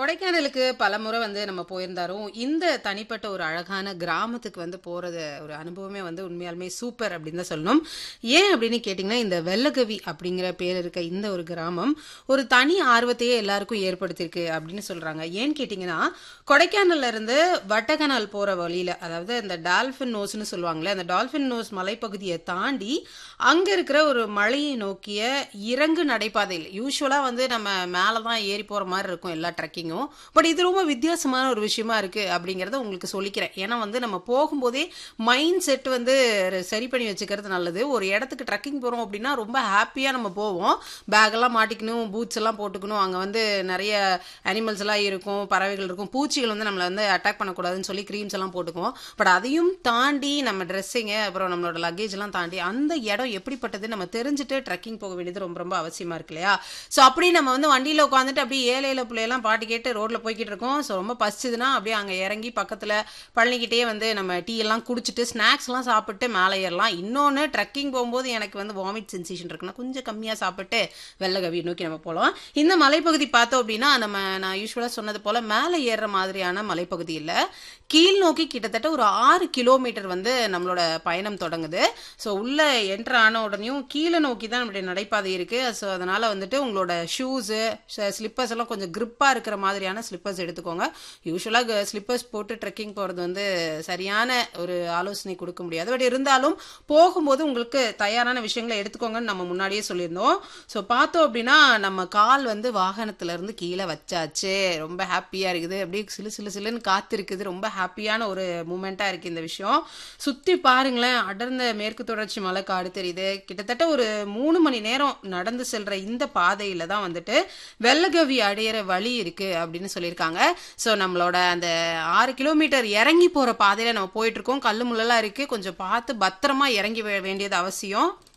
கொடைக்கானலுக்கு பலமுறை வந்து நம்ம போயிருந்தாலும் இந்த தனிப்பட்ட ஒரு அழகான கிராமத்துக்கு வந்து போறது ஒரு அனுபவமே வந்து உண்மையாலுமே சூப்பர் அப்படின்னு தான் சொல்லணும் ஏன் அப்படின்னு கேட்டிங்கன்னா இந்த வெள்ளகவி அப்படிங்கிற பேர் இருக்க இந்த ஒரு கிராமம் ஒரு தனி ஆர்வத்தையே எல்லாருக்கும் ஏற்படுத்தியிருக்கு அப்படின்னு சொல்றாங்க ஏன்னு கேட்டிங்கன்னா கொடைக்கானல்ல இருந்து வட்டகனால் போற வழியில அதாவது இந்த டால்பின் நோஸ்னு சொல்லுவாங்களே அந்த டால்பின் நோஸ் மலைப்பகுதியை தாண்டி அங்க இருக்கிற ஒரு மலையை நோக்கிய இறங்கு நடைபாதையில் யூஸ்வலா வந்து நம்ம மேல தான் ஏறி போற மாதிரி இருக்கும் எல்லா ட்ரெக்கிங்கும் பட் இது ரொம்ப வித்தியாசமான ஒரு விஷயமா இருக்கு அப்படிங்கறத உங்களுக்கு சொல்லிக்கிறேன் ஏன்னா வந்து நம்ம போகும்போதே மைண்ட் செட் வந்து சரி பண்ணி வச்சுக்கிறது நல்லது ஒரு இடத்துக்கு ட்ரெக்கிங் போறோம் அப்படின்னா ரொம்ப ஹாப்பியா நம்ம போவோம் பேக் எல்லாம் மாட்டிக்கணும் பூட்ஸ் எல்லாம் போட்டுக்கணும் அங்க வந்து நிறைய அனிமல்ஸ் எல்லாம் இருக்கும் பறவைகள் இருக்கும் பூச்சிகள் வந்து நம்மளை வந்து அட்டாக் பண்ணக்கூடாதுன்னு சொல்லி க்ரீம்ஸ் எல்லாம் போட்டுக்குவோம் பட் அதையும் தாண்டி நம்ம ட்ரெஸ்ஸிங்க அப்புறம் நம்மளோட லக்கேஜ் எல்லாம் தாண்டி அந்த இடம் எப்படிப்பட்டது நம்ம தெரிஞ்சுட்டு ட்ரெக்கிங் போக வேண்டியது ரொம்ப ரொம்ப அவசியமா இருக்கு இல்லையா ஸோ அப்படி நம்ம வந்து வண்டியில உட்காந்துட்டு அப்படியே ஏழையில பிள்ளையெல்லாம் பாட்டு கேட்டு ரோட்ல போய்கிட்டு இருக்கோம் ஸோ ரொம்ப பசிச்சுதுன்னா அப்படியே அங்க இறங்கி பக்கத்துல பழனிக்கிட்டே வந்து நம்ம டீ எல்லாம் குடிச்சிட்டு ஸ்நாக்ஸ் எல்லாம் சாப்பிட்டு மேலே ஏறலாம் இன்னொன்று ட்ரெக்கிங் போகும்போது எனக்கு வந்து வாமிட் சென்சேஷன் இருக்குன்னா கொஞ்சம் கம்மியாக சாப்பிட்டு வெள்ளகவி நோக்கி நம்ம போகலாம் இந்த மலைப்பகுதி பார்த்தோம் அப்படின்னா நம்ம நான் யூஸ்வலாக சொன்னது போல மேலே ஏறுற மாதிரியான மலைப்பகுதி இல்லை கீழ் நோக்கி கிட்டத்தட்ட ஒரு ஆறு கிலோமீட்டர் வந்து நம்மளோட பயணம் தொடங்குது ஸோ உள்ள என்ட்ரு ஆன உடனேயும் கீழே நோக்கி தான் நம்மளுடைய நடைபாதை இருக்கு ஸோ அதனால வந்துட்டு உங்களோட ஷூஸு ஸ்லிப்பர்ஸ் எல்லாம் கொஞ்சம் grip-ஆ இருக்கிற மாதிரியான ஸ்லிப்பர்ஸ் எடுத்துக்கோங்க யூஸ்வலாக ஸ்லிப்பர்ஸ் போட்டு ட்ரெக்கிங் போகிறது வந்து சரியான ஒரு ஆலோசனை கொடுக்க முடியாது பட் இருந்தாலும் போகும்போது உங்களுக்கு தயாரான விஷயங்களை எடுத்துக்கோங்கன்னு நம்ம முன்னாடியே சொல்லியிருந்தோம் ஸோ பார்த்தோம் அப்படின்னா நம்ம கால் வந்து வாகனத்துல இருந்து கீழே வச்சாச்சு ரொம்ப ஹாப்பியா இருக்குது அப்படியே சிலு சிலு சிலுன்னு காத்து இருக்குது ரொம்ப ஹாப்பியான ஒரு மூமெண்டா இருக்கு இந்த விஷயம் சுத்தி பாருங்களேன் அடர்ந்த மேற்கு தொடர்ச்சி மலை காடு தெரியுது கிட்டத்தட்ட ஒரு மூணு மணி நேரம் நடந்து செல்ற இந்த பாதையில தான் வந்துட்டு வெள்ளகவி அடையிற வழி இருக்கு அப்படின்னு சொல்லியிருக்காங்க ஸோ நம்மளோட அந்த ஆறு கிலோமீட்டர் இறங்கி போற பாதையில நம்ம போயிட்டு இருக்கோம் கல்லு முள்ளெல்லாம் இருக்கு கொஞ்சம் பார்த்து பத்திரமா இறங்கி வே- வேண்டியது அவசியம்